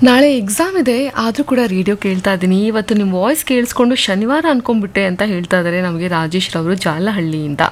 ನಾಳೆ ಎಕ್ಸಾಮ್ ಇದೆ ಆದರೂ ಕೂಡ ರೇಡಿಯೋ ಕೇಳ್ತಾ ಇದ್ದೀನಿ ಇವತ್ತು ನಿಮ್ಮ ವಾಯ್ಸ್ ಕೇಳಿಸ್ಕೊಂಡು ಶನಿವಾರ ಅನ್ಕೊಂಡ್ಬಿಟ್ಟೆ ಅಂತ ಹೇಳ್ತಾ ಇದ್ದಾರೆ ನಮಗೆ ರಾಜೇಶ್ ರವರು ಜಾಲಹಳ್ಳಿಯಿಂದ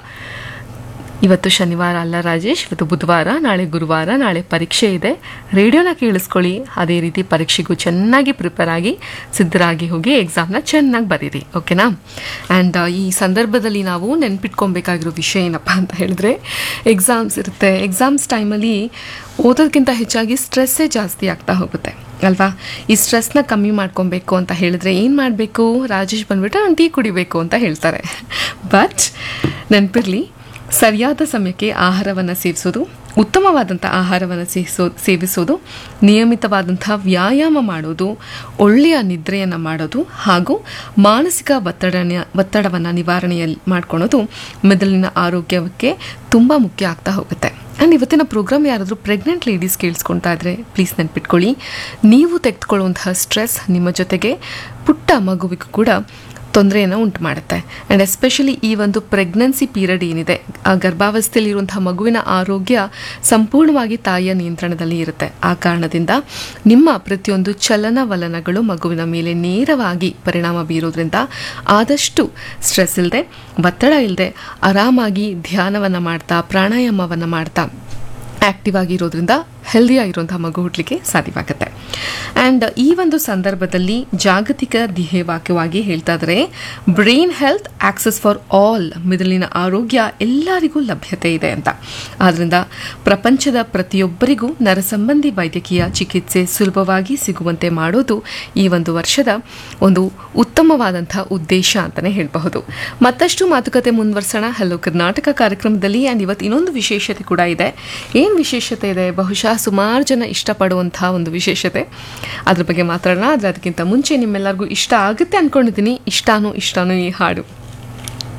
ಇವತ್ತು ಶನಿವಾರ ಅಲ್ಲ ರಾಜೇಶ್ ಇವತ್ತು ಬುಧವಾರ ನಾಳೆ ಗುರುವಾರ ನಾಳೆ ಪರೀಕ್ಷೆ ಇದೆ ರೇಡಿಯೋನ ಕೇಳಿಸ್ಕೊಳ್ಳಿ ಅದೇ ರೀತಿ ಪರೀಕ್ಷೆಗೂ ಚೆನ್ನಾಗಿ ಪ್ರಿಪೇರ್ ಆಗಿ ಸಿದ್ಧರಾಗಿ ಹೋಗಿ ಎಕ್ಸಾಮ್ನ ಚೆನ್ನಾಗಿ ಬರೀರಿ ಓಕೆನಾ ಆ್ಯಂಡ್ ಈ ಸಂದರ್ಭದಲ್ಲಿ ನಾವು ನೆನ್ಪಿಟ್ಕೊಬೇಕಾಗಿರೋ ವಿಷಯ ಏನಪ್ಪ ಅಂತ ಹೇಳಿದ್ರೆ ಎಕ್ಸಾಮ್ಸ್ ಇರುತ್ತೆ ಎಕ್ಸಾಮ್ಸ್ ಟೈಮಲ್ಲಿ ಓದೋದಕ್ಕಿಂತ ಹೆಚ್ಚಾಗಿ ಸ್ಟ್ರೆಸ್ಸೇ ಜಾಸ್ತಿ ಆಗ್ತಾ ಹೋಗುತ್ತೆ ಅಲ್ವಾ ಈ ಸ್ಟ್ರೆಸ್ನ ಕಮ್ಮಿ ಮಾಡ್ಕೊಬೇಕು ಅಂತ ಹೇಳಿದ್ರೆ ಏನು ಮಾಡಬೇಕು ರಾಜೇಶ್ ಬಂದ್ಬಿಟ್ಟು ನಾನು ಟೀ ಕುಡಿಬೇಕು ಅಂತ ಹೇಳ್ತಾರೆ ಬಟ್ ನೆನಪಿರಲಿ ಸರಿಯಾದ ಸಮಯಕ್ಕೆ ಆಹಾರವನ್ನು ಸೇವಿಸೋದು ಉತ್ತಮವಾದಂಥ ಆಹಾರವನ್ನು ಸೇವಿಸೋ ಸೇವಿಸೋದು ನಿಯಮಿತವಾದಂಥ ವ್ಯಾಯಾಮ ಮಾಡೋದು ಒಳ್ಳೆಯ ನಿದ್ರೆಯನ್ನು ಮಾಡೋದು ಹಾಗೂ ಮಾನಸಿಕ ಒತ್ತಡನ ಒತ್ತಡವನ್ನು ನಿವಾರಣೆಯಲ್ಲಿ ಮಾಡ್ಕೊಳೋದು ಮೆದುಳಿನ ಆರೋಗ್ಯಕ್ಕೆ ತುಂಬ ಮುಖ್ಯ ಆಗ್ತಾ ಹೋಗುತ್ತೆ ಆ್ಯಂಡ್ ಇವತ್ತಿನ ಪ್ರೋಗ್ರಾಮ್ ಯಾರಾದರೂ ಪ್ರೆಗ್ನೆಂಟ್ ಲೇಡೀಸ್ ಕೇಳಿಸ್ಕೊಳ್ತಾ ಇದ್ರೆ ಪ್ಲೀಸ್ ನೆನ್ಪಿಟ್ಕೊಳ್ಳಿ ನೀವು ತೆಗೆದುಕೊಳ್ಳುವಂತಹ ಸ್ಟ್ರೆಸ್ ನಿಮ್ಮ ಜೊತೆಗೆ ಪುಟ್ಟ ಮಗುವಿಗೂ ಕೂಡ ತೊಂದರೆಯನ್ನು ಉಂಟು ಮಾಡುತ್ತೆ ಆ್ಯಂಡ್ ಎಸ್ಪೆಷಲಿ ಈ ಒಂದು ಪ್ರೆಗ್ನೆನ್ಸಿ ಪೀರಿಯಡ್ ಏನಿದೆ ಆ ಗರ್ಭಾವಸ್ಥೆಯಲ್ಲಿರುವಂತಹ ಮಗುವಿನ ಆರೋಗ್ಯ ಸಂಪೂರ್ಣವಾಗಿ ತಾಯಿಯ ನಿಯಂತ್ರಣದಲ್ಲಿ ಇರುತ್ತೆ ಆ ಕಾರಣದಿಂದ ನಿಮ್ಮ ಪ್ರತಿಯೊಂದು ಚಲನವಲನಗಳು ಮಗುವಿನ ಮೇಲೆ ನೇರವಾಗಿ ಪರಿಣಾಮ ಬೀರೋದ್ರಿಂದ ಆದಷ್ಟು ಸ್ಟ್ರೆಸ್ ಇಲ್ಲದೆ ಒತ್ತಡ ಇಲ್ಲದೆ ಆರಾಮಾಗಿ ಧ್ಯಾನವನ್ನು ಮಾಡ್ತಾ ಪ್ರಾಣಾಯಾಮವನ್ನು ಮಾಡ್ತಾ ಆ್ಯಕ್ಟಿವ್ ಆಗಿರೋದ್ರಿಂದ ಹೆಲ್ದಿ ಆಗಿರುವಂಥ ಮಗು ಹುಟ್ಟಲಿಕ್ಕೆ ಸಾಧ್ಯವಾಗುತ್ತೆ ಆ್ಯಂಡ್ ಈ ಒಂದು ಸಂದರ್ಭದಲ್ಲಿ ಜಾಗತಿಕ ಧ್ಯೇಯವಾಕ್ಯವಾಗಿ ಹೇಳ್ತಾ ಇದ್ದಾರೆ brain health access for all ಮಿದುಳಿನ ಆರೋಗ್ಯ ಎಲ್ಲರಿಗೂ ಲಭ್ಯತೆ ಇದೆ ಅಂತ ಆದ್ದರಿಂದ ಪ್ರಪಂಚದ ಪ್ರತಿಯೊಬ್ಬರಿಗೂ ನರಸಂಬಂಧಿ ವೈದ್ಯಕೀಯ ಚಿಕಿತ್ಸೆ ಸುಲಭವಾಗಿ ಸಿಗುವಂತೆ ಮಾಡೋದು ಈ ಒಂದು ವರ್ಷದ ಒಂದು ಉತ್ತಮವಾದಂಥ ಉದ್ದೇಶ ಅಂತಲೇ ಹೇಳಬಹುದು ಮತ್ತಷ್ಟು ಮಾತುಕತೆ ಮುಂದುವರ್ಸೋಣ ಹಲೋ ಕರ್ನಾಟಕ ಕಾರ್ಯಕ್ರಮದಲ್ಲಿ ಆ್ಯಂಡ್ ಇವತ್ತು ಇನ್ನೊಂದು ವಿಶೇಷತೆ ಕೂಡ ಇದೆ ಏನು ವಿಶೇಷತೆ ಇದೆ ಬಹುಶಃ ಸುಮಾರು ಜನ ಇಷ್ಟಪಡುವಂಥ ಒಂದು ವಿಶೇಷತೆ ಅದ್ರ ಬಗ್ಗೆ ಮಾತಾಡೋಣ ಆದರೆ ಅದಕ್ಕಿಂತ ಮುಂಚೆ ನಿಮ್ಮೆಲ್ಲರಿಗೂ ಇಷ್ಟ ಆಗುತ್ತೆ ಅಂದ್ಕೊಂಡಿದ್ದೀನಿ ಇಷ್ಟಾನೂ ಇಷ್ಟಾನೂ ಈ ಹಾಡು